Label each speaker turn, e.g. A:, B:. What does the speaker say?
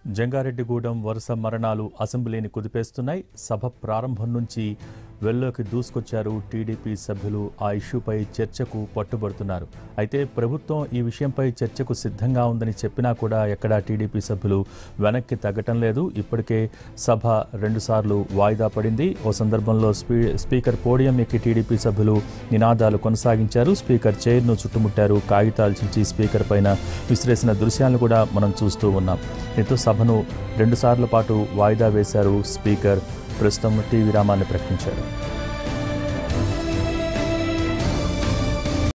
A: జంగారెడ్డిగూడెం వరుస మరణాలు అసెంబ్లీని కుదిపేస్తున్నాయి సభ ప్రారంభం నుంచి వెల్లోకి దూసుకొచ్చారు టీడీపీ సభ్యులు ఆ ఇష్యూపై చర్చకు పట్టుబడుతున్నారు అయితే ప్రభుత్వం ఈ విషయంపై చర్చకు సిద్ధంగా ఉందని చెప్పినా కూడా ఎక్కడా టీడీపీ సభ్యులు వెనక్కి తగ్గటం లేదు ఇప్పటికే సభ రెండుసార్లు వాయిదా పడింది ఓ సందర్భంలో స్పీ స్పీకర్ పోడియం ఎక్కి టీడీపీ సభ్యులు నినాదాలు కొనసాగించారు స్పీకర్ చైర్ను చుట్టుముట్టారు కాగితాలు చించి స్పీకర్ పైన విసిరేసిన దృశ్యాలను కూడా మనం చూస్తూ ఉన్నాం దీంతో సభను రెండుసార్ల పాటు వాయిదా వేశారు స్పీకర్ ప్రస్తుతం టీ విరామాన్ని ప్రకటించారు